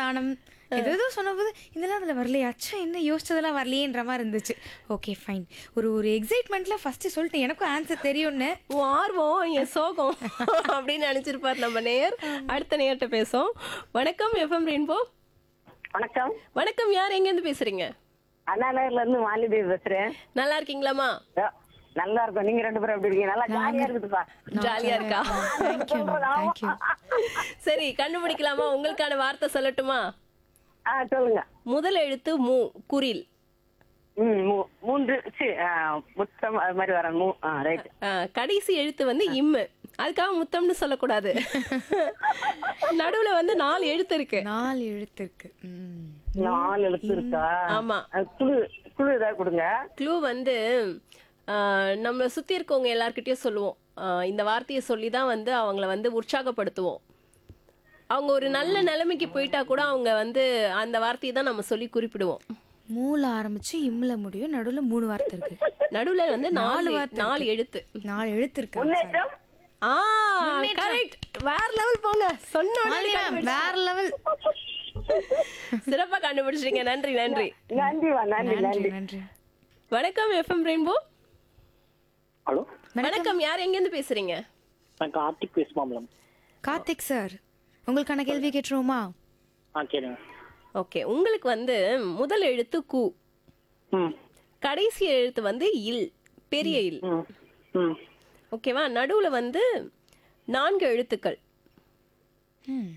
சமாதானம் ஏதோ ஏதோ சொன்னபோது இதெல்லாம் அதில் வரலையே அச்சா என்ன யோசிச்சதெல்லாம் வரலையேன்ற மாதிரி இருந்துச்சு ஓகே ஃபைன் ஒரு ஒரு எக்ஸைட்மெண்ட்டில் ஃபஸ்ட்டு சொல்லிட்டு எனக்கும் ஆன்சர் தெரியும்னு உன் ஆர்வம் என் சோகம் அப்படின்னு நினைச்சிருப்பார் நம்ம நேயர் அடுத்த நேயர்கிட்ட பேசும் வணக்கம் எஃப்எம் ரெயின்போ வணக்கம் வணக்கம் யார் எங்க இருந்து பேசுறீங்க அண்ணா நகர்ல இருந்து மாலிதேவி பேசுறேன் நல்லா இருக்கீங்களாமா யோ, நல்லா இருக்கும் நீங்க ரெண்டு பேரும் எப்படி இருக்கீங்க நல்லா ஜாலியா இருக்குதுப்பா ஜாலியா இருக்கா தேங்க்யூ தேங்க்யூ சரி கண்டுபிடிக்கலாமா உங்களுக்கான வார்த்தை சொல்லட்டுமா ஆ சொல்லுங்க முதல் எழுத்து மூ குரில் ம் மூ- மூன்று சி, ஆ, முத்தம் அது மாதிரி வர மூ ஆ ரைட் ஆ, கடைசி எழுத்து வந்து இம்மு அதுக்காக முத்தம்னு சொல்லக்கூடாது நடுவுல வந்து நாலு எழுத்து இருக்கு நாலு எழுத்து இருக்கு ம். நாலு எழுத்து இருக்கா ஆமா அது குழு குழு ஏதாவது கொடுங்க க்ளூ வந்து ஆ, நம்மள சுத்தி இருக்கவங்க எல்லார்கிட்டயும் சொல்லுவோம் ஆ, இந்த வார்த்தையை சொல்லி தான் வந்து அவங்கள வந்து உற்சாகப்படுத்துவோம் அவங்க ஒரு நல்ல நிலைமைக்கு போயிட்டா கூட அவங்க வந்து அந்த வார்த்தையை தான் நம்ம சொல்லி குறிப்பிடுவோம் மூல ஆரம்பிச்சு இம்ல முடியும் நடுவில் மூணு வார்த்தை இருக்கு நடுவுல வந்து நாலு வார்த்தை நாலு எழுத்து நாலு எழுத்து இருக்கு முன்னேற்றம் ஆ கரெக்ட் வேற லெவல் போங்க சொன்ன உடனே கண்டுபிடிச்சு- வேற லெவல் சிறப்பா கண்டுபிடிச்சிருங்க நன்றி நன்றி நன்றிவா நன்றி நன்றி நன்றி நன்றி வணக்கம் எஃப்எம் ரெயின்போ ஹலோ வணக்கம் யார் எங்க இருந்து பேசுறீங்க நான் கார்த்திக் பேசுமா மேடம் கார்த்திக் சார் உங்களுக்கான கேள்வி கேட்டுருவோமா ஆ சரிங்க ஓகே உங்களுக்கு வந்து முதல் எழுத்து கு ம் கடைசி எழுத்து வந்து இல் பெரிய இல் ம் ம் ஓகேவா நடுவுல வந்து நான்கு எழுத்துக்கள் ம்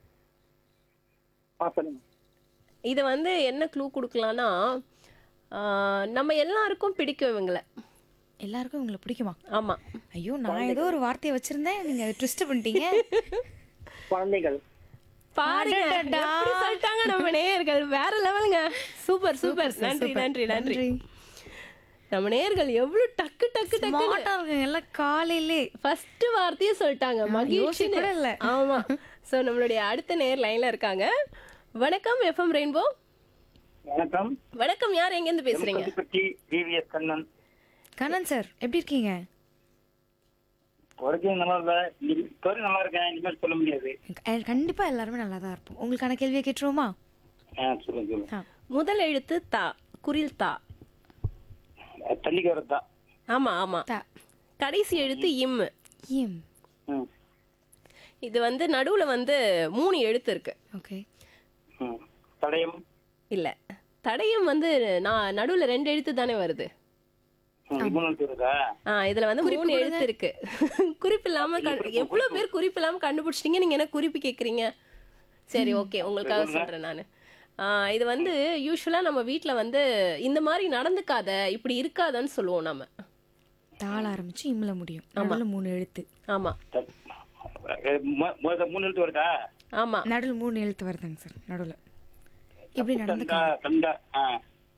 ஆ சொல்லுங்க இது வந்து என்ன க்ளூ கொடுக்கலாம்னா ஆ, நம்ம எல்லாருக்கும் பிடிக்கும் இவங்கள எல்லாருக்கும் உங்களை பிடிக்குமா ஆமா ஐயோ நான் ஏதோ ஒரு வார்த்தையை வச்சிருந்தேன் நீங்க அதை ட்விஸ்ட் பண்ணிட்டீங்க குழந்தைகள் பாருங்க எப்படி சொல்லிட்டாங்க நம்ம நேயர்கள் வேற லெவலுங்க சூப்பர் சூப்பர் நன்றி நன்றி நன்றி நம்ம நேயர்கள் எவ்வளவு டக்கு டக்கு டக்கு ஸ்மார்ட்டா இருக்குங்க எல்லாம் காலையிலே ஃபர்ஸ்ட் வார்த்தையே சொல்லிட்டாங்க மகிழ்ச்சி யோசிக்க கூட இல்ல. ஆமா சோ நம்மளுடைய அடுத்த நேர் லைன்ல இருக்காங்க வணக்கம் எஃப்எம் ரெயின்போ வணக்கம் வணக்கம் யார் எங்க இருந்து பேசுறீங்க பட்டி டிவிஎஸ் கண்ணன் கண்ணன் சார் எப்படி இருக்கீங்க ஒருக்கையும் நல்லா இல்ல இப்போ நல்லா இருக்கேன் இனிமேல் சொல்ல முடியாது அஹ் கண்டிப்பா எல்லாருமே நல்லா தான் இருப்போம் உங்களுக்கான கேள்வியை கேட்டுருவோமா ஆ சொல்லுங்க சொல்லுங்க ஆ. முதல் எழுத்து தா குரில் தா தண்ணிக்கு வரதா ஆமா ஆமா தா கடைசி எழுத்து இம் ஏம் ம் இது வந்து நடுவுல வந்து மூணு எழுத்து இருக்கு ஓகே ம் தடயம் இல்ல தடயம் வந்து நான் நடுவுல ரெண்டு எழுத்து தானே வருது ம் இவ்வளவு இருக்குதா ஆ இதுல வந்து மூணு எழுத்து இருக்கு குறிப்பு இல்லாம கண்- எவ்வளவு பேர் குறிப்பு இல்லாம கண்டுபிடிச்சிட்டீங்க நீங்க என்ன குறிப்பு கேக்குறீங்க சரி ஓகே உங்களுக்காக சொல்றேன் நானு ஆ, இது வந்து யூஸ்வலா நம்ம வீட்ல வந்து இந்த மாதிரி நடந்துக்காத இப்படி இருக்காதன்னு சொல்லுவோம் நம்ம தாள ஆரம்பிச்சு இம்ல முடியும் நடுவில் மூணு எழுத்து ஆமா த- அஹ் மு- மு- மூணு எழுத்து வருதா ஆமா நடுவில் மூணு எழுத்து வருதுங்க சார் நடுவில் இப்படி நடந்து தண்டா தண்டா ஆ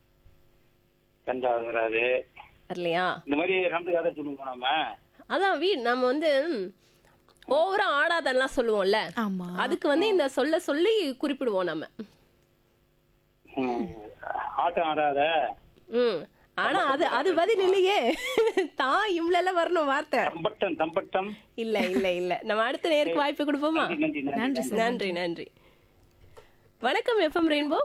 தண்டா வராது வரலையா இந்த மாதிரி நடந்துக்காத சொல்லுங்க நம்ம அதான் வீ நம்ம வந்து ஓவரா ஆடாதெல்லாம் சொல்லுவோம்ல ஆமா அதுக்கு வந்து இந்த சொல்ல சொல்லி குறிப்பிடுவோம் நம்ம ம். ஆட்டம் ஆடாத ம் ஆனா அது அது பதில் இல்லையே தான் இம்ல வரணும் வார்த்தை தம்பட்டம் தம்பட்டம் இல்ல இல்ல இல்ல நம்ம அடுத்த நேருக்கு வாய்ப்பு கொடுப்போமா நன்றி நன்றி நன்றி நன்றி வணக்கம் எஃப்எம் ரெயின்போ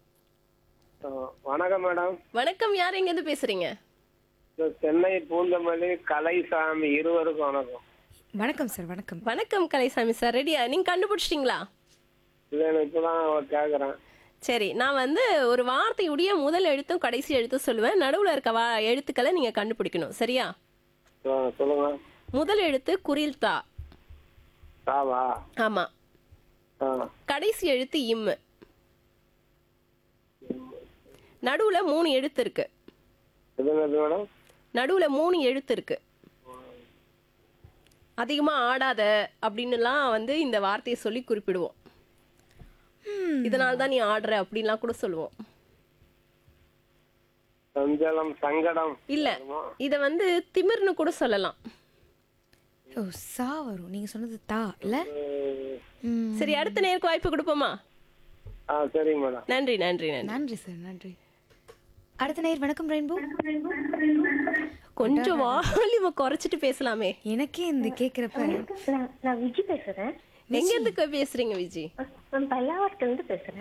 வணக்கம் மேடம் வணக்கம் யார் எங்க இருந்து பேசுறீங்க இது சென்னை பூந்தமல்லி கலைசாமி இருவருக்கும் வணக்கம் வணக்கம் சார் வணக்கம் வணக்கம் கலைசாமி சார் ரெடியா நீங்க கண்டுபிடிச்சிட்டீங்களா இல்லை எனக்கு இப்பதான் கேட்குறேன் சரி நான் வந்து ஒரு வார்த்தையுடைய முதல் எழுத்தும் கடைசி எழுத்தும் சொல்லுவேன் நடுவுல இருக்க வா எழுத்துக்களை நீங்க கண்டுபிடிக்கணும் சரியா சொல்லுங்க முதல் எழுத்து குரில் தா சாவா ஆமா ஆ கடைசி எழுத்து இம்மு நடுவுல மூணு எழுத்து இருக்கு எதுங்க இது மேடம் நடுவுல மூணு எழுத்து இருக்கு அதிகமா ஆடாத அப்படின்னுலாம் வந்து இந்த வார்த்தையை சொல்லி குறிப்பிடுவோம் இதனால தான் நீ ஆடுற அப்படின்லாம் கூட சொல்லுவோம் சஞ்சலம் சங்கடம் இல்ல இத வந்து திமிர்னு கூட சொல்லலாம் ஓ சா வரும் நீங்க சொன்னது தா இல்ல ம், சரி அடுத்த நேருக்கு வாய்ப்பு கொடுப்போமா ஆ சரிங்க மேடம் நன்றி நன்றி நன்றி நன்றி சார் நன்றி அடுத்த நேர் வணக்கம் ரெயின்போ கொஞ்சம் வால்யூம குறைச்சிட்டு பேசலாமே எனக்கே இந்த கேக்குறப்ப நான் நான் விஜி பேசுறேன் எங்க இருந்து பேசுறீங்க விஜி நான் பல்லாவரத்துல இருந்து பேசுறேன்